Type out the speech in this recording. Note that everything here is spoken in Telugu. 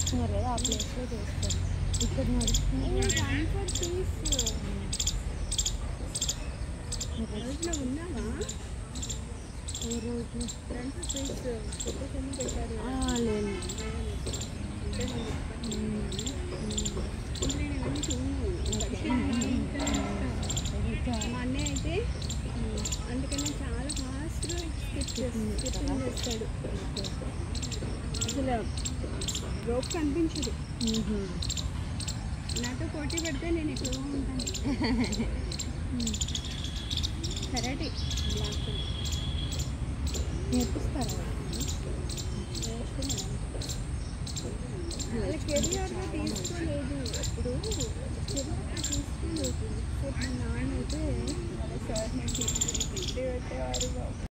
నడుస్తున్నారు కదా ఆ ప్లేస్లో చేస్తారు ఇక్కడ నడుస్తున్నారు రన్ ఫర్ పీస్ రోజులో ఉన్నావా ఏ రోజు రన్ ఫర్ పీస్ ఫోటోస్ అన్ని పెట్టారు ఆ, లేదు అంటే నేను ఇప్పుడు నేను ఇవన్నీ చూడను ఇంకా మా అన్నయ్య అయితే అందుకని చాలా ఫాస్ట్గా స్కిప్ స్కిప్పింగ్ చేస్తాడు అసలు రోప్ కనిపించదు మ్మ్. నాతో పోటీ పడితే నేను ఎక్కడో ఉంటాను కరాటే బ్లాక్ నేర్పిస్తారా నేర్చుకున్నాను వాళ్ళ కెరియర్గా తీసుకోలేదు అప్పుడు కెరియర్గా తీసుకోలేదు సో మా నాన్న అయితే వాళ్ళ సార్ నేను పెట్టేవారు బాబు